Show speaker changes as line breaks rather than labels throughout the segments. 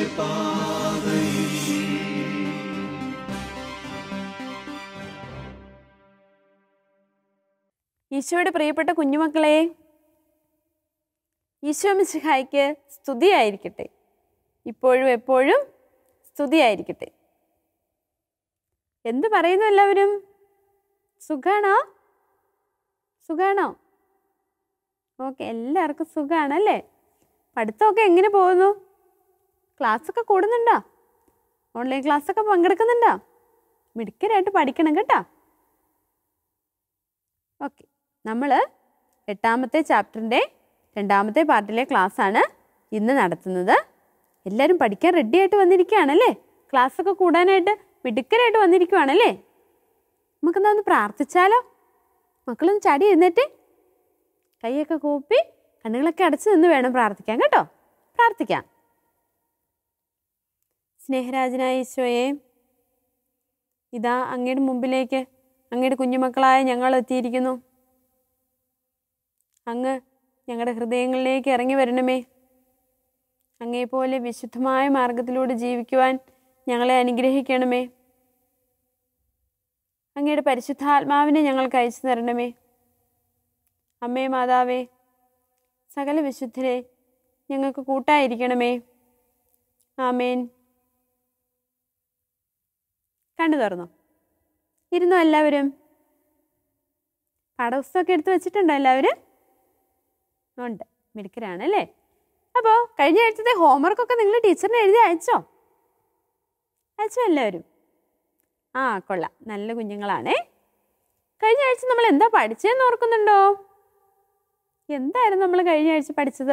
ഈശോയുടെ പ്രിയപ്പെട്ട കുഞ്ഞുമക്കളെ ഈശോ മിശിഹായ്ക്ക് സ്തുതിയായിരിക്കട്ടെ ഇപ്പോഴും എപ്പോഴും സ്തുതിയായിരിക്കട്ടെ എന്ത് പറയുന്നു എല്ലാവരും സുഖാണോ സുഖാണോ ഓക്കെ എല്ലാവർക്കും സുഖാണല്ലേ പഠിത്തമൊക്കെ എങ്ങനെ പോകുന്നു ക്ലാസ്സൊക്കെ കൂടുന്നുണ്ടോ ഓൺലൈൻ ക്ലാസ്സൊക്കെ പങ്കെടുക്കുന്നുണ്ടോ മിടുക്കരായിട്ട് പഠിക്കണം കേട്ടോ ഓക്കെ നമ്മൾ എട്ടാമത്തെ ചാപ്റ്ററിൻ്റെ രണ്ടാമത്തെ പാർട്ടിലെ ക്ലാസ്സാണ് ഇന്ന് നടത്തുന്നത് എല്ലാവരും പഠിക്കാൻ റെഡി ആയിട്ട് വന്നിരിക്കുകയാണല്ലേ ക്ലാസ്സൊക്കെ കൂടാനായിട്ട് മിടുക്കരായിട്ട് വന്നിരിക്കുവാണല്ലേ നമുക്കെന്താ ഒന്ന് പ്രാർത്ഥിച്ചാലോ മക്കളൊന്ന് ചാടി എഴുന്നേറ്റ് കൈയൊക്കെ കൂപ്പി കണ്ണുകളൊക്കെ അടച്ച് നിന്ന് വേണം പ്രാർത്ഥിക്കാൻ കേട്ടോ പ്രാർത്ഥിക്കാം സ്നേഹരാജനായ ഈശോയെ ഇതാ അങ്ങയുടെ മുമ്പിലേക്ക് അങ്ങയുടെ കുഞ്ഞുമക്കളായ ഞങ്ങൾ എത്തിയിരിക്കുന്നു അങ്ങ് ഞങ്ങളുടെ ഹൃദയങ്ങളിലേക്ക് ഇറങ്ങി വരണമേ അങ്ങേപോലെ വിശുദ്ധമായ മാർഗത്തിലൂടെ ജീവിക്കുവാൻ ഞങ്ങളെ അനുഗ്രഹിക്കണമേ അങ്ങയുടെ പരിശുദ്ധാത്മാവിനെ ഞങ്ങൾക്ക് അയച്ചു തരണമേ അമ്മേ മാതാവേ സകല വിശുദ്ധരെ ഞങ്ങൾക്ക് കൂട്ടായിരിക്കണമേ ആമേൻ കണ്ടു തുറന്നു ഇരുന്നോ എല്ലാവരും പാഠപുസ്തകമൊക്കെ എടുത്ത് വെച്ചിട്ടുണ്ടോ എല്ലാവരും ഉണ്ട് മിടുക്കരാണ് അല്ലേ അപ്പോൾ കഴിഞ്ഞ ആഴ്ചത്തെ ഹോംവർക്കൊക്കെ നിങ്ങൾ ടീച്ചറിന് എഴുതി അയച്ചോ അയച്ചോ എല്ലാവരും ആ കൊള്ളാം നല്ല കുഞ്ഞുങ്ങളാണേ കഴിഞ്ഞ ആഴ്ച നമ്മൾ എന്താ പഠിച്ചതെന്ന് ഓർക്കുന്നുണ്ടോ എന്തായിരുന്നു നമ്മൾ കഴിഞ്ഞ ആഴ്ച പഠിച്ചത്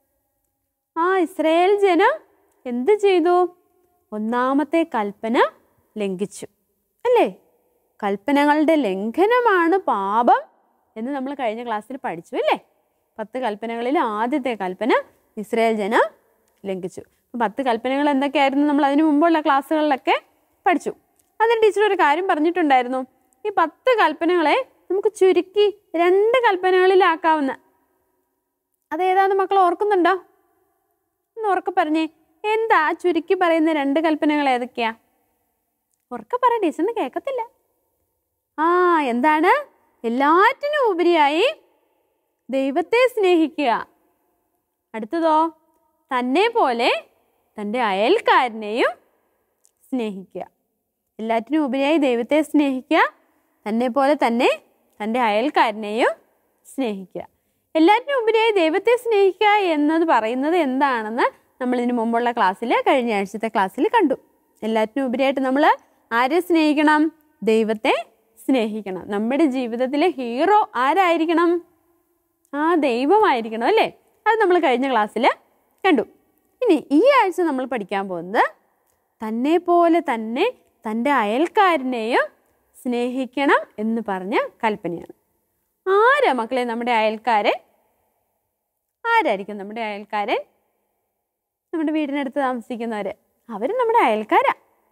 ആ ഇസ്രയേൽ ജനം എന്ത് ചെയ്തു ഒന്നാമത്തെ കൽപ്പന ലംഘിച്ചു അല്ലേ കൽപ്പനകളുടെ ലംഘനമാണ് പാപം എന്ന് നമ്മൾ കഴിഞ്ഞ ക്ലാസ്സിൽ പഠിച്ചു അല്ലേ പത്ത് കൽപ്പനകളിൽ ആദ്യത്തെ കൽപ്പന ഇസ്രായേൽ ജനം ലംഘിച്ചു അപ്പം പത്ത് കൽപ്പനകൾ എന്തൊക്കെയായിരുന്നു നമ്മൾ അതിനു മുമ്പുള്ള ക്ലാസ്സുകളിലൊക്കെ പഠിച്ചു അതിന് ടീച്ചർ ഒരു കാര്യം പറഞ്ഞിട്ടുണ്ടായിരുന്നു ഈ പത്ത് കൽപ്പനകളെ നമുക്ക് ചുരുക്കി രണ്ട് കൽപ്പനകളിലാക്കാവുന്ന അതേതാന്ന് മക്കൾ ഓർക്കുന്നുണ്ടോ ഒന്ന് ഉറക്കെ പറഞ്ഞേ എന്താ ചുരുക്കി പറയുന്ന രണ്ട് കൽപ്പനകൾ ഏതൊക്കെയാ ഉറക്കെ പറ ടീച്ചറിന് കേൾക്കത്തില്ല ആ എന്താണ് എല്ലാറ്റിനും ഉപരിയായി ദൈവത്തെ സ്നേഹിക്കുക അടുത്തതോ തന്നെ പോലെ തൻ്റെ അയൽക്കാരനെയും സ്നേഹിക്കുക എല്ലാറ്റിനും ഉപരിയായി ദൈവത്തെ സ്നേഹിക്കുക തന്നെ പോലെ തന്നെ തൻ്റെ അയൽക്കാരനെയും സ്നേഹിക്കുക എല്ലാറ്റിനും ഉപരിയായി ദൈവത്തെ സ്നേഹിക്കുക എന്നത് പറയുന്നത് എന്താണെന്ന് നമ്മൾ ഇതിനു മുമ്പുള്ള ക്ലാസ്സിൽ കഴിഞ്ഞ ആഴ്ചത്തെ ക്ലാസ്സിൽ കണ്ടു എല്ലാറ്റിനും ഉപരിയായിട്ട് നമ്മൾ ആരെ സ്നേഹിക്കണം ദൈവത്തെ സ്നേഹിക്കണം നമ്മുടെ ജീവിതത്തിലെ ഹീറോ ആരായിരിക്കണം ആ ദൈവമായിരിക്കണം അല്ലേ അത് നമ്മൾ കഴിഞ്ഞ ക്ലാസ്സിൽ കണ്ടു ഇനി ഈ ആഴ്ച നമ്മൾ പഠിക്കാൻ പോകുന്നത് തന്നെ പോലെ തന്നെ തൻ്റെ അയൽക്കാരനെയും സ്നേഹിക്കണം എന്ന് പറഞ്ഞ കൽപ്പനയാണ് ആരാ മക്കളെ നമ്മുടെ അയൽക്കാരൻ ആരായിരിക്കും നമ്മുടെ അയൽക്കാരൻ നമ്മുടെ വീടിനടുത്ത് താമസിക്കുന്നവർ അവർ നമ്മുടെ അയൽക്കാരാ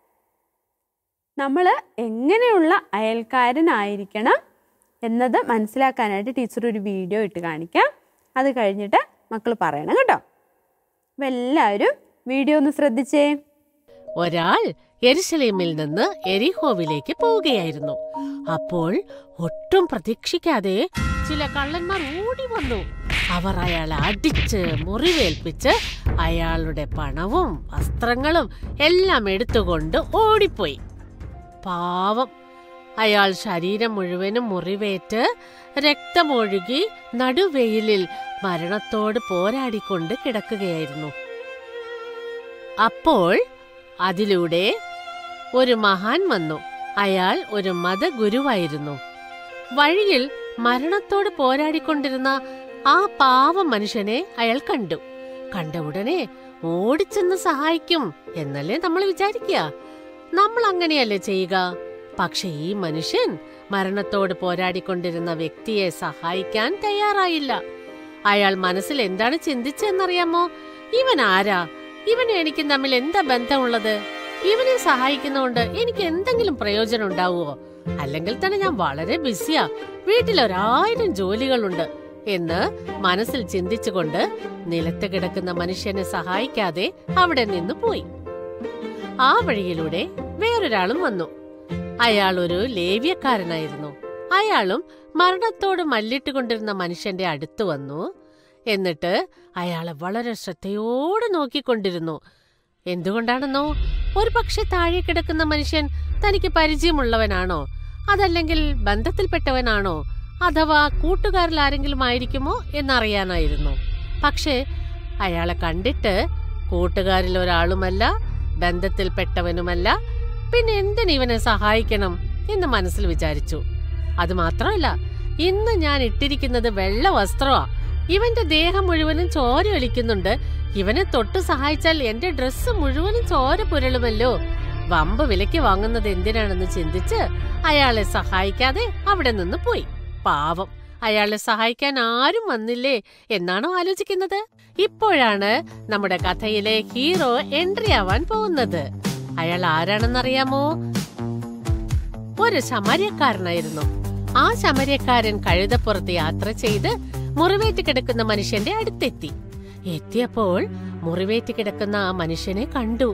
നമ്മൾ എങ്ങനെയുള്ള അയൽക്കാരനായിരിക്കണം എന്നത് മനസ്സിലാക്കാനായിട്ട് ടീച്ചർ ഒരു വീഡിയോ ഇട്ട് കാണിക്കാം അത് കഴിഞ്ഞിട്ട് മക്കൾ പറയണം കേട്ടോ അപ്പം എല്ലാവരും വീഡിയോ ഒന്ന് ശ്രദ്ധിച്ചേ
ഒരാൾ എരുശലേമിൽ നിന്ന് എരിഹോവിലേക്ക് പോവുകയായിരുന്നു അപ്പോൾ ഒട്ടും പ്രതീക്ഷിക്കാതെ ചില കള്ളന്മാർ ഓടി വന്നു അവർ അയാളെ അടിച്ച് മുറിവേൽപ്പിച്ച് അയാളുടെ പണവും വസ്ത്രങ്ങളും എല്ലാം എടുത്തുകൊണ്ട് ഓടിപ്പോയി പാവം അയാൾ ശരീരം മുഴുവനും മുറിവേറ്റ് രക്തമൊഴുകി നടുവെയിലിൽ മരണത്തോട് പോരാടിക്കൊണ്ട് കിടക്കുകയായിരുന്നു അപ്പോൾ അതിലൂടെ ഒരു മഹാൻ വന്നു അയാൾ ഒരു മതഗുരുവായിരുന്നു വഴിയിൽ മരണത്തോട് പോരാടിക്കൊണ്ടിരുന്ന ആ പാവ മനുഷ്യനെ അയാൾ കണ്ടു കണ്ട ഉടനെ ഓടിച്ചെന്ന് സഹായിക്കും എന്നല്ലേ നമ്മൾ വിചാരിക്കുക നമ്മൾ അങ്ങനെയല്ലേ ചെയ്യുക പക്ഷെ ഈ മനുഷ്യൻ മരണത്തോട് പോരാടിക്കൊണ്ടിരുന്ന വ്യക്തിയെ സഹായിക്കാൻ തയ്യാറായില്ല അയാൾ മനസ്സിൽ എന്താണ് ചിന്തിച്ചെന്നറിയാമോ ഇവൻ ആരാ ഇവനും എനിക്കും തമ്മിൽ എന്താ ബന്ധമുള്ളത് ഇവനെ സഹായിക്കുന്നതുകൊണ്ട് എനിക്ക് എന്തെങ്കിലും പ്രയോജനം ഉണ്ടാവുമോ അല്ലെങ്കിൽ തന്നെ ഞാൻ വളരെ ബിസിയാ വീട്ടിൽ ഒരായിരം ജോലികളുണ്ട് എന്ന് മനസ്സിൽ ചിന്തിച്ചുകൊണ്ട് നിലത്ത് കിടക്കുന്ന മനുഷ്യനെ സഹായിക്കാതെ അവിടെ നിന്ന് പോയി ആ വഴിയിലൂടെ വേറൊരാളും വന്നു അയാൾ ഒരു ലേവ്യക്കാരനായിരുന്നു അയാളും മരണത്തോട് മല്ലിട്ടുകൊണ്ടിരുന്ന മനുഷ്യന്റെ അടുത്ത് വന്നു എന്നിട്ട് അയാളെ വളരെ ശ്രദ്ധയോടെ നോക്കിക്കൊണ്ടിരുന്നു എന്തുകൊണ്ടാണെന്നോ ഒരു പക്ഷെ താഴെ കിടക്കുന്ന മനുഷ്യൻ തനിക്ക് പരിചയമുള്ളവനാണോ അതല്ലെങ്കിൽ ബന്ധത്തിൽപ്പെട്ടവനാണോ അഥവാ കൂട്ടുകാരിൽ ആരെങ്കിലും ആയിരിക്കുമോ എന്നറിയാനായിരുന്നു പക്ഷേ അയാളെ കണ്ടിട്ട് കൂട്ടുകാരിൽ ഒരാളുമല്ല ബന്ധത്തിൽപ്പെട്ടവനുമല്ല പിന്നെ എന്തിന് ഇവനെ സഹായിക്കണം എന്ന് മനസ്സിൽ വിചാരിച്ചു അത് മാത്രമല്ല ഇന്ന് ഞാൻ ഇട്ടിരിക്കുന്നത് വെള്ള വസ്ത്രമാ ഇവന്റെ ദേഹം മുഴുവനും ചോര ഒലിക്കുന്നുണ്ട് ഇവനെ തൊട്ട് സഹായിച്ചാൽ എന്റെ ഡ്രസ്സ് മുഴുവനും ചോര പുരളുമല്ലോ വമ്പ് വിലയ്ക്ക് വാങ്ങുന്നത് എന്തിനാണെന്ന് ചിന്തിച്ച് അയാളെ സഹായിക്കാതെ അവിടെ നിന്ന് പോയി പാവം അയാളെ സഹായിക്കാൻ ആരും വന്നില്ലേ എന്നാണോ ആലോചിക്കുന്നത് ഇപ്പോഴാണ് നമ്മുടെ കഥയിലെ ഹീറോ എൻട്രി ആവാൻ പോകുന്നത് അയാൾ ആരാണെന്നറിയാമോ ഒരു ശമര്യക്കാരനായിരുന്നു ആ ശമര്യക്കാരൻ കഴുതപ്പുറത്ത് യാത്ര ചെയ്ത് മുറിവേറ്റ് കിടക്കുന്ന മനുഷ്യന്റെ അടുത്തെത്തി എത്തിയപ്പോൾ മുറിവേറ്റ് കിടക്കുന്ന ആ മനുഷ്യനെ കണ്ടു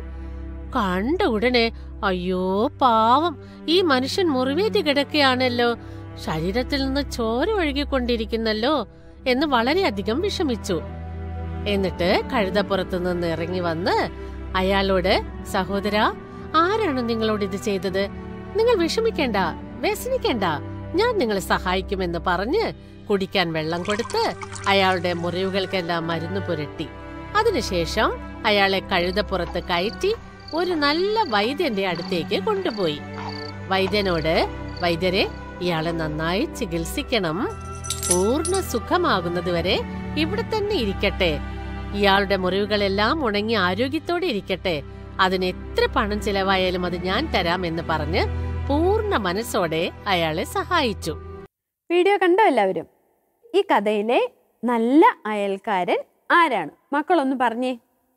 കണ്ട ഉടനെ അയ്യോ പാവം ഈ മനുഷ്യൻ മുറിവേറ്റ് കിടക്കുകയാണല്ലോ ശരീരത്തിൽ നിന്ന് ചോര ഒഴുകിക്കൊണ്ടിരിക്കുന്നല്ലോ എന്ന് വളരെയധികം വിഷമിച്ചു എന്നിട്ട് കഴുതപ്പുറത്തു നിന്ന് ഇറങ്ങി വന്ന് അയാളോട് സഹോദര ആരാണ് നിങ്ങളോട് ഇത് ചെയ്തത് നിങ്ങൾ വിഷമിക്കേണ്ട വ്യസനിക്കേണ്ട ഞാൻ നിങ്ങളെ സഹായിക്കുമെന്ന് പറഞ്ഞ് കുടിക്കാൻ വെള്ളം കൊടുത്ത് അയാളുടെ മുറിവുകൾക്കെല്ലാം മരുന്ന് പുരട്ടി അതിനുശേഷം അയാളെ കഴുതപ്പുറത്ത് കയറ്റി ഒരു നല്ല വൈദ്യന്റെ അടുത്തേക്ക് കൊണ്ടുപോയി വൈദ്യനോട് വൈദ്യരെ ഇയാളെ നന്നായി ചികിത്സിക്കണം പൂർണ്ണ സുഖമാകുന്നതുവരെ ഇവിടെ തന്നെ ഇരിക്കട്ടെ ഇയാളുടെ മുറിവുകളെല്ലാം ഉണങ്ങി ആരോഗ്യത്തോടെ ഇരിക്കട്ടെ അതിന് എത്ര പണം ചിലവായാലും അത് ഞാൻ തരാം എന്ന് പറഞ്ഞ് പൂർണ്ണ മനസ്സോടെ അയാളെ സഹായിച്ചു
വീഡിയോ കണ്ടോ എല്ലാവരും ഈ കഥയിലെ നല്ല അയൽക്കാരൻ ആരാണ് മക്കളൊന്ന് പറഞ്ഞേ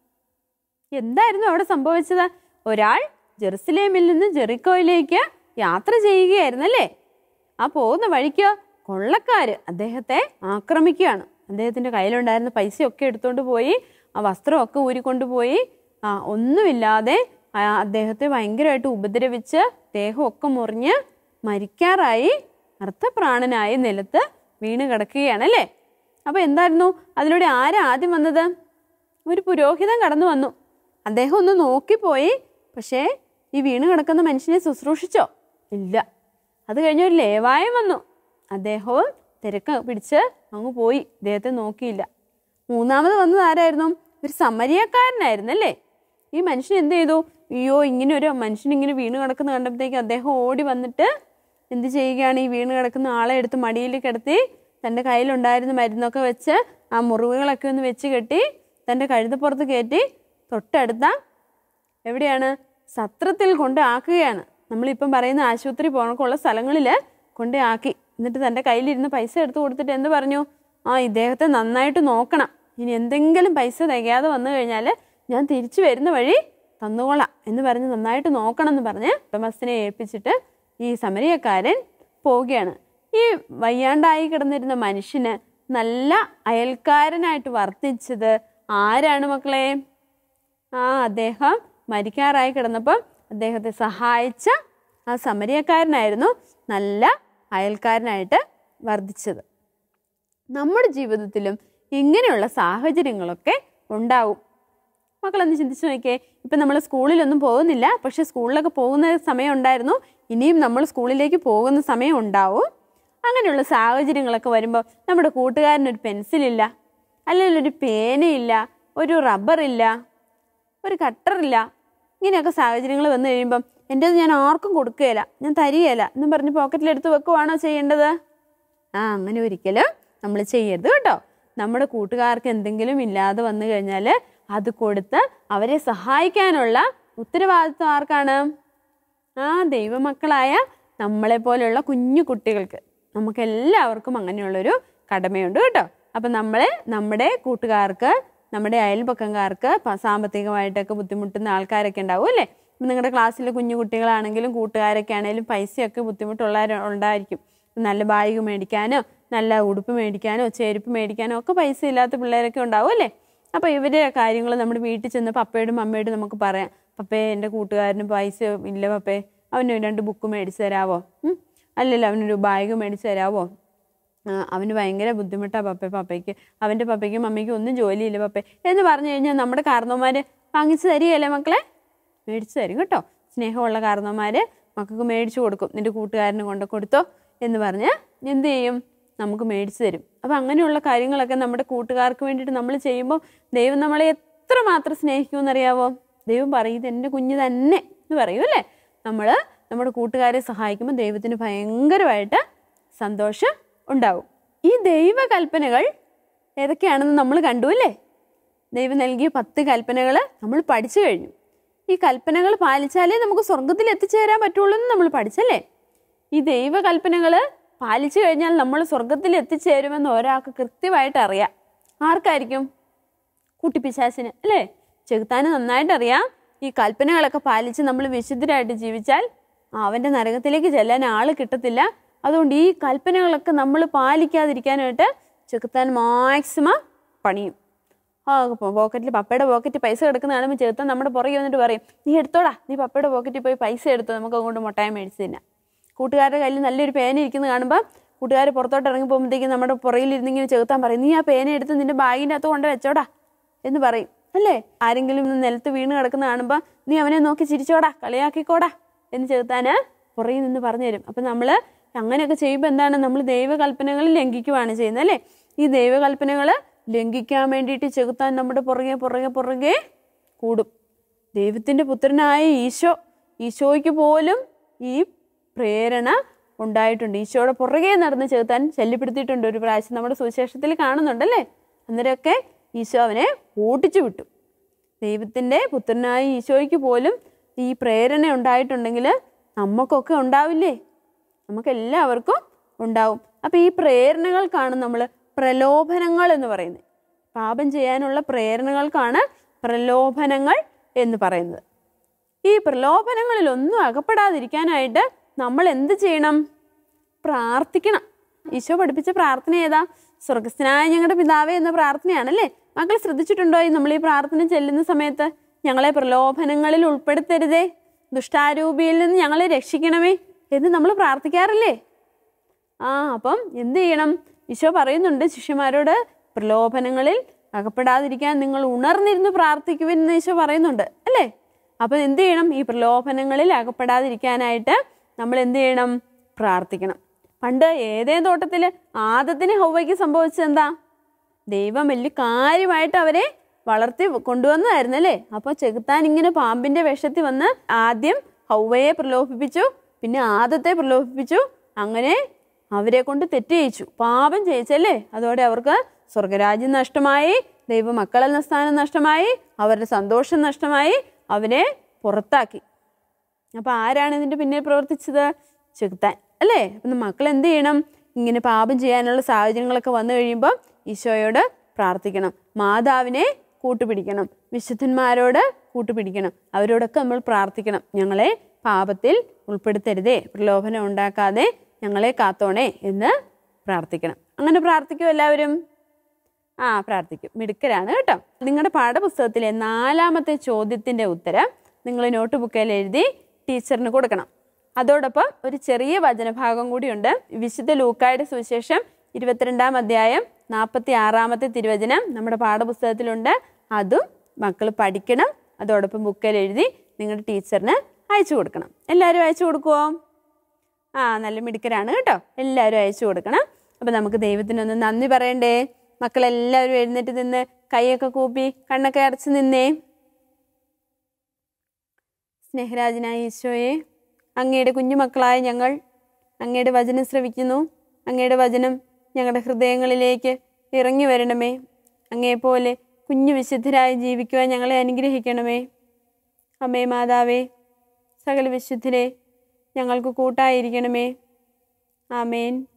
എന്തായിരുന്നു അവിടെ സംഭവിച്ചത് ഒരാൾ ജെറുസലേമിൽ നിന്ന് ജെറിക്കോയിലേക്ക് യാത്ര ചെയ്യുകയായിരുന്നു അല്ലേ ആ പോകുന്ന വഴിക്ക് കൊള്ളക്കാര് അദ്ദേഹത്തെ ആക്രമിക്കുകയാണ് അദ്ദേഹത്തിന്റെ കയ്യിലുണ്ടായിരുന്ന പൈസയൊക്കെ എടുത്തുകൊണ്ട് പോയി ആ വസ്ത്രമൊക്കെ ഊരിക്കൊണ്ടുപോയി ആ ഒന്നുമില്ലാതെ ആ അദ്ദേഹത്തെ ഭയങ്കരമായിട്ട് ഉപദ്രവിച്ച് ദേഹമൊക്കെ മുറിഞ്ഞ് മരിക്കാറായി അർത്ഥപ്രാണനായി നിലത്ത് വീണ് കിടക്കുകയാണ് അല്ലേ അപ്പൊ എന്തായിരുന്നു അതിലൂടെ ആരാ ആദ്യം വന്നത് ഒരു പുരോഹിതൻ കടന്നു വന്നു അദ്ദേഹം ഒന്ന് നോക്കിപ്പോയി പക്ഷേ ഈ വീണ് കിടക്കുന്ന മനുഷ്യനെ ശുശ്രൂഷിച്ചോ ഇല്ല അത് കഴിഞ്ഞ് ഒരു ലേവായം വന്നു അദ്ദേഹവും തിരക്ക് പിടിച്ച് അങ്ങ് പോയി അദ്ദേഹത്തെ നോക്കിയില്ല മൂന്നാമത് വന്നത് ആരായിരുന്നു ഒരു സമരിയക്കാരനായിരുന്നു അല്ലേ ഈ മനുഷ്യൻ എന്ത് ചെയ്തു അയ്യോ ഇങ്ങനെ ഒരു മനുഷ്യൻ ഇങ്ങനെ വീണ് കിടക്കുന്ന കണ്ടപ്പോഴത്തേക്ക് അദ്ദേഹം ഓടി വന്നിട്ട് എന്ത് ചെയ്യുകയാണ് ഈ വീണ് കിടക്കുന്ന ആളെ എടുത്ത് മടിയിൽ കിടത്തി തൻ്റെ കയ്യിലുണ്ടായിരുന്ന മരുന്നൊക്കെ വെച്ച് ആ മുറിവുകളൊക്കെ ഒന്ന് വെച്ച് കെട്ടി തൻ്റെ കഴുതപ്പുറത്ത് കയറ്റി തൊട്ടടുത്ത എവിടെയാണ് സത്രത്തിൽ കൊണ്ട് ആക്കുകയാണ് നമ്മളിപ്പം പറയുന്ന ആശുപത്രി പോകണക്കുള്ള സ്ഥലങ്ങളിൽ കൊണ്ട് ആക്കി എന്നിട്ട് തൻ്റെ കയ്യിലിരുന്ന് പൈസ എടുത്ത് കൊടുത്തിട്ട് എന്ത് പറഞ്ഞു ആ ഇദ്ദേഹത്തെ നന്നായിട്ട് നോക്കണം ഇനി എന്തെങ്കിലും പൈസ തികയാതെ വന്നു കഴിഞ്ഞാൽ ഞാൻ തിരിച്ചു വരുന്ന വഴി തന്നുകൊള്ളാം എന്ന് പറഞ്ഞ് നന്നായിട്ട് നോക്കണം എന്ന് പറഞ്ഞ് ഉടമസ്ഥനെ ഏൽപ്പിച്ചിട്ട് ഈ സമരിയക്കാരൻ പോവുകയാണ് ഈ വയ്യാണ്ടായി കിടന്നിരുന്ന മനുഷ്യന് നല്ല അയൽക്കാരനായിട്ട് വർത്തിച്ചത് ആരാണ് മക്കളെ ആ അദ്ദേഹം മരിക്കാറായി കിടന്നപ്പം അദ്ദേഹത്തെ സഹായിച്ച ആ സമരിയക്കാരനായിരുന്നു നല്ല അയൽക്കാരനായിട്ട് വർദ്ധിച്ചത് നമ്മുടെ ജീവിതത്തിലും ഇങ്ങനെയുള്ള സാഹചര്യങ്ങളൊക്കെ ഉണ്ടാവും മക്കളൊന്ന് ചിന്തിച്ചു നോക്കിയേ ഇപ്പം നമ്മൾ സ്കൂളിലൊന്നും പോകുന്നില്ല പക്ഷെ സ്കൂളിലൊക്കെ പോകുന്ന സമയം ഉണ്ടായിരുന്നു ഇനിയും നമ്മൾ സ്കൂളിലേക്ക് പോകുന്ന സമയം ഉണ്ടാവും അങ്ങനെയുള്ള സാഹചര്യങ്ങളൊക്കെ വരുമ്പോൾ നമ്മുടെ കൂട്ടുകാരനൊരു പെൻസിലില്ല അല്ലെങ്കിൽ ഒരു പേനയില്ല ഒരു റബ്ബറില്ല ഒരു കട്ടറില്ല ഇങ്ങനെയൊക്കെ സാഹചര്യങ്ങൾ വന്നു കഴിയുമ്പം എൻ്റേത് ഞാൻ ആർക്കും കൊടുക്കുകയില്ല ഞാൻ തരികയില്ല എന്നും പറഞ്ഞ് പോക്കറ്റിലെടുത്ത് വെക്കുവാണോ ചെയ്യേണ്ടത് ആ അങ്ങനെ ഒരിക്കലും നമ്മൾ ചെയ്യരുത് കേട്ടോ നമ്മുടെ കൂട്ടുകാർക്ക് എന്തെങ്കിലും ഇല്ലാതെ വന്നു കഴിഞ്ഞാൽ അത് കൊടുത്ത് അവരെ സഹായിക്കാനുള്ള ഉത്തരവാദിത്വം ആർക്കാണ് ആ ദൈവമക്കളായ നമ്മളെ പോലെയുള്ള കുഞ്ഞു കുട്ടികൾക്ക് നമുക്ക് എല്ലാവർക്കും അങ്ങനെയുള്ളൊരു കടമയുണ്ട് കേട്ടോ അപ്പം നമ്മൾ നമ്മുടെ കൂട്ടുകാർക്ക് നമ്മുടെ അയൽപക്കംകാർക്ക് പ- സാമ്പത്തികമായിട്ടൊക്കെ ബുദ്ധിമുട്ടുന്ന ആൾക്കാരൊക്കെ ഉണ്ടാവും അല്ലേ ഇപ്പം നിങ്ങളുടെ ക്ലാസ്സിലെ കുഞ്ഞു കുട്ടികളാണെങ്കിലും കൂട്ടുകാരൊക്കെ ആണെങ്കിലും പൈസയൊക്കെ ബുദ്ധിമുട്ടുള്ള ഉണ്ടായിരിക്കും നല്ല ബാഗ് മേടിക്കാനോ നല്ല ഉടുപ്പ് മേടിക്കാനോ ചെരുപ്പ് മേടിക്കാനോ ഒക്കെ പൈസ ഇല്ലാത്ത പിള്ളേരൊക്കെ ഉണ്ടാവും അല്ലേ അപ്പോൾ ഇവരുടെ കാര്യങ്ങൾ നമ്മുടെ വീട്ടിൽ ചെന്ന് പപ്പയോടും അമ്മയോടും നമുക്ക് പറയാം പപ്പേ എൻ്റെ കൂട്ടുകാരന് പൈസ ഇല്ല പപ്പേ അവന് രണ്ട് ബുക്ക് മേടിച്ച് തരാവോ ഉം? അല്ലല്ലോ അവനൊരു ബാഗ് മേടിച്ച് തരാവോ ആ, അവന് ഭയങ്കര ബുദ്ധിമുട്ടാണ് പപ്പ പപ്പയ്ക്ക് അവൻ്റെ പപ്പയ്ക്കും മമ്മിക്കും ഒന്നും ജോലിയില്ല പപ്പേ എന്ന് പറഞ്ഞു കഴിഞ്ഞാൽ നമ്മുടെ കാരണവന്മാർ വാങ്ങിച്ചു തരികയല്ലേ മക്കളെ മേടിച്ചു തരും കേട്ടോ സ്നേഹമുള്ള കാരണവന്മാർ മക്കൾക്ക് മേടിച്ചു കൊടുക്കും നിന്റെ കൂട്ടുകാരന് കൊണ്ട് കൊടുത്തോ എന്ന് പറഞ്ഞ് എന്ത് ചെയ്യും നമുക്ക് മേടിച്ചു തരും അപ്പം അങ്ങനെയുള്ള കാര്യങ്ങളൊക്കെ നമ്മുടെ കൂട്ടുകാർക്ക് വേണ്ടിയിട്ട് നമ്മൾ ചെയ്യുമ്പോൾ ദൈവം നമ്മളെ എത്ര മാത്രം സ്നേഹിക്കുമെന്നറിയാവോ ദൈവം പറയും ഇത് എൻ്റെ കുഞ്ഞ് തന്നെ എന്ന് പറയും അല്ലേ നമ്മൾ നമ്മുടെ കൂട്ടുകാരെ സഹായിക്കുമ്പോൾ ദൈവത്തിന് ഭയങ്കരമായിട്ട് സന്തോഷം ഉണ്ടാവും ഈ ദൈവകൽപ്പനകൾ ഏതൊക്കെയാണെന്ന് നമ്മൾ കണ്ടു അല്ലേ ദൈവം നൽകിയ പത്ത് കൽപ്പനകൾ നമ്മൾ പഠിച്ചു കഴിഞ്ഞു ഈ കൽപ്പനകൾ പാലിച്ചാലേ നമുക്ക് സ്വർഗത്തിൽ എത്തിച്ചേരാൻ പറ്റുള്ളൂ എന്ന് നമ്മൾ പഠിച്ചല്ലേ ഈ ദൈവകൽപ്പനകൾ പാലിച്ചു കഴിഞ്ഞാൽ നമ്മൾ സ്വർഗത്തിൽ എത്തിച്ചേരുമെന്ന് ഒരാൾക്ക് കൃത്യമായിട്ട് അറിയാം ആർക്കായിരിക്കും കൂട്ടിപ്പിശാസിന് അല്ലേ ചെകുത്താന് നന്നായിട്ട് അറിയാം ഈ കൽപ്പനകളൊക്കെ പാലിച്ച് നമ്മൾ വിശുദ്ധരായിട്ട് ജീവിച്ചാൽ അവൻ്റെ നരകത്തിലേക്ക് ചെല്ലാൻ ആൾ കിട്ടത്തില്ല അതുകൊണ്ട് ഈ കൽപ്പനകളൊക്കെ നമ്മൾ പാലിക്കാതിരിക്കാനായിട്ട് ചെകുത്താൻ മാക്സിമം പണിയും ആ പോക്കറ്റിൽ പപ്പയുടെ പോക്കറ്റിൽ പൈസ കിടക്കുന്ന കാണുമ്പോൾ ചെറുത്താൻ നമ്മുടെ പുറകെ വന്നിട്ട് പറയും നീ എടുത്തോടാ നീ പപ്പയുടെ പോക്കറ്റിൽ പോയി പൈസ എടുത്തോ നമുക്ക് അങ്ങോട്ട് മുട്ടായ മേടിച്ച് തിന്നാം കൂട്ടുകാരുടെ കയ്യിൽ നല്ലൊരു പേന ഇരിക്കുന്നത് കാണുമ്പോൾ കൂട്ടുകാർ പുറത്തോട്ട് ഇറങ്ങി പോകുമ്പോഴത്തേക്കും നമ്മുടെ പുറകിലിരുന്നിങ്ങനെ ചെറുത്താൻ പറയും നീ ആ പേന എടുത്ത് നിന്റെ ബാഗിൻ്റെ അകത്ത് കൊണ്ട് വെച്ചോടാ എന്ന് പറയും അല്ലേ ആരെങ്കിലും ഇന്ന് നിലത്ത് വീണ് കിടക്കുന്ന കാണുമ്പോൾ നീ അവനെ നോക്കി ചിരിച്ചോടാ കളിയാക്കിക്കോടാ എന്ന് ചെറുത്താന് പുറകിൽ നിന്ന് പറഞ്ഞു തരും അപ്പം നമ്മൾ അങ്ങനെയൊക്കെ ചെയ്യുമ്പോൾ എന്താണ് നമ്മൾ ദൈവകൽപ്പനകൾ ലംഘിക്കുവാണ് ചെയ്യുന്നത് അല്ലേ ഈ ദൈവകൽപ്പനകൾ ലംഘിക്കാൻ വേണ്ടിയിട്ട് ചെകുത്താൻ നമ്മുടെ പുറകെ പുറകെ പുറകെ കൂടും ദൈവത്തിൻ്റെ പുത്രനായ ഈശോ ഈശോയ്ക്ക് പോലും ഈ പ്രേരണ ഉണ്ടായിട്ടുണ്ട് ഈശോയുടെ പുറകെ നടന്ന് ചെകുത്താൻ ശല്യപ്പെടുത്തിയിട്ടുണ്ട് ഒരു പ്രാവശ്യം നമ്മുടെ സുവിശേഷത്തിൽ കാണുന്നുണ്ടല്ലേ അന്നേരമൊക്കെ ഈശോ അവനെ ഓട്ടിച്ചു വിട്ടു ദൈവത്തിൻ്റെ പുത്രനായ ഈശോയ്ക്ക് പോലും ഈ പ്രേരണ ഉണ്ടായിട്ടുണ്ടെങ്കിൽ നമുക്കൊക്കെ ഉണ്ടാവില്ലേ നമുക്ക് എല്ലാവർക്കും ഉണ്ടാവും അപ്പം ഈ പ്രേരണകൾക്കാണ് നമ്മൾ പ്രലോഭനങ്ങൾ എന്ന് പറയുന്നത് പാപം ചെയ്യാനുള്ള പ്രേരണകൾക്കാണ് പ്രലോഭനങ്ങൾ എന്ന് പറയുന്നത് ഈ പ്രലോഭനങ്ങളിലൊന്നും അകപ്പെടാതിരിക്കാനായിട്ട് നമ്മൾ എന്ത് ചെയ്യണം പ്രാർത്ഥിക്കണം ഈശോ പഠിപ്പിച്ച പ്രാർത്ഥന ഏതാ സ്വർഗസ്ഥനായ ഞങ്ങളുടെ പിതാവേ എന്ന പ്രാർത്ഥനയാണല്ലേ മക്കൾ ശ്രദ്ധിച്ചിട്ടുണ്ടോ ഈ നമ്മൾ ഈ പ്രാർത്ഥന ചെല്ലുന്ന സമയത്ത് ഞങ്ങളെ പ്രലോഭനങ്ങളിൽ ഉൾപ്പെടുത്തരുതേ ദുഷ്ടാരൂപിയിൽ നിന്ന് ഞങ്ങളെ രക്ഷിക്കണമേ എന്ന് നമ്മൾ പ്രാർത്ഥിക്കാറില്ലേ ആ അപ്പം എന്ത് ചെയ്യണം ഈശോ പറയുന്നുണ്ട് ശിഷ്യന്മാരോട് പ്രലോഭനങ്ങളിൽ അകപ്പെടാതിരിക്കാൻ നിങ്ങൾ ഉണർന്നിരുന്ന് പ്രാർത്ഥിക്കുവിൻ എന്ന് ഈശോ പറയുന്നുണ്ട് അല്ലേ അപ്പം എന്ത് ചെയ്യണം ഈ പ്രലോഭനങ്ങളിൽ അകപ്പെടാതിരിക്കാനായിട്ട് നമ്മൾ എന്ത് ചെയ്യണം പ്രാർത്ഥിക്കണം പണ്ട് ഏതേ തോട്ടത്തിൽ ആദത്തിന് ഹൗവയ്ക്ക് സംഭവിച്ചത് എന്താ ദൈവം വലിയ കാര്യമായിട്ട് അവരെ വളർത്തി കൊണ്ടുവന്നതായിരുന്നു അല്ലേ അപ്പോൾ ചെകുത്താൻ ഇങ്ങനെ പാമ്പിന്റെ വേഷത്തിൽ വന്ന് ആദ്യം ഹൗവയെ പ്രലോഭിപ്പിച്ചു പിന്നെ ആദത്തെ പ്രലോഭിപ്പിച്ചു അങ്ങനെ അവരെ കൊണ്ട് തെറ്റ് ചെയ്യിച്ചു പാപം ചെയ്യിച്ചല്ലേ അതോടെ അവർക്ക് സ്വർഗരാജ്യം നഷ്ടമായി ദൈവ മക്കളെന്ന സ്ഥാനം നഷ്ടമായി അവരുടെ സന്തോഷം നഷ്ടമായി അവരെ പുറത്താക്കി അപ്പൊ ആരാണ് ഇതിന്റെ പിന്നിൽ പ്രവർത്തിച്ചത് ചെകുത്താൻ അല്ലേ അപ്പം മക്കൾ എന്ത് ചെയ്യണം ഇങ്ങനെ പാപം ചെയ്യാനുള്ള സാഹചര്യങ്ങളൊക്കെ വന്നു കഴിയുമ്പോൾ ഈശോയോട് പ്രാർത്ഥിക്കണം മാതാവിനെ കൂട്ടുപിടിക്കണം വിശുദ്ധന്മാരോട് കൂട്ടുപിടിക്കണം അവരോടൊക്കെ നമ്മൾ പ്രാർത്ഥിക്കണം ഞങ്ങളെ പാപത്തിൽ ഉൾപ്പെടുത്തരുതേ പ്രലോഭനം ഉണ്ടാക്കാതെ ഞങ്ങളെ കാത്തോണേ എന്ന് പ്രാർത്ഥിക്കണം അങ്ങനെ പ്രാർത്ഥിക്കും എല്ലാവരും ആ പ്രാർത്ഥിക്കും മിടുക്കരാണ് കേട്ടോ നിങ്ങളുടെ പാഠപുസ്തകത്തിലെ നാലാമത്തെ ചോദ്യത്തിൻ്റെ ഉത്തരം നിങ്ങൾ നോട്ട് ബുക്കിൽ എഴുതി ടീച്ചറിന് കൊടുക്കണം അതോടൊപ്പം ഒരു ചെറിയ വചനഭാഗം കൂടിയുണ്ട് വിശുദ്ധ ലൂക്കായുടെ സുവിശേഷം ഇരുപത്തിരണ്ടാം അധ്യായം നാൽപ്പത്തി ആറാമത്തെ തിരുവചനം നമ്മുടെ പാഠപുസ്തകത്തിലുണ്ട് അതും മക്കൾ പഠിക്കണം അതോടൊപ്പം ബുക്കിൽ എഴുതി നിങ്ങളുടെ ടീച്ചറിന് അയച്ചു കൊടുക്കണം എല്ലാവരും അയച്ചു കൊടുക്കുമോ ആ നല്ല മിടുക്കരാണ് കേട്ടോ എല്ലാവരും അയച്ചു കൊടുക്കണം അപ്പം നമുക്ക് ദൈവത്തിനൊന്ന് നന്ദി പറയണ്ടേ മക്കളെല്ലാവരും എഴുന്നേറ്റ് നിന്ന് കൈയൊക്കെ കൂപ്പി കണ്ണൊക്കെ അടച്ച് നിന്നേ സ്നേഹരാജനായ ഈശോയെ അങ്ങയുടെ കുഞ്ഞുമക്കളായ ഞങ്ങൾ അങ്ങയുടെ വചനം ശ്രവിക്കുന്നു അങ്ങയുടെ വചനം ഞങ്ങളുടെ ഹൃദയങ്ങളിലേക്ക് ഇറങ്ങി വരണമേ അങ്ങയെപ്പോലെ കുഞ്ഞു വിശുദ്ധരായി ജീവിക്കുവാൻ ഞങ്ങളെ അനുഗ്രഹിക്കണമേ അമ്മേ മാതാവേ സകല വിശുദ്ധരെ ഞങ്ങൾക്ക് കൂട്ടായിരിക്കണമേ ആമേൻ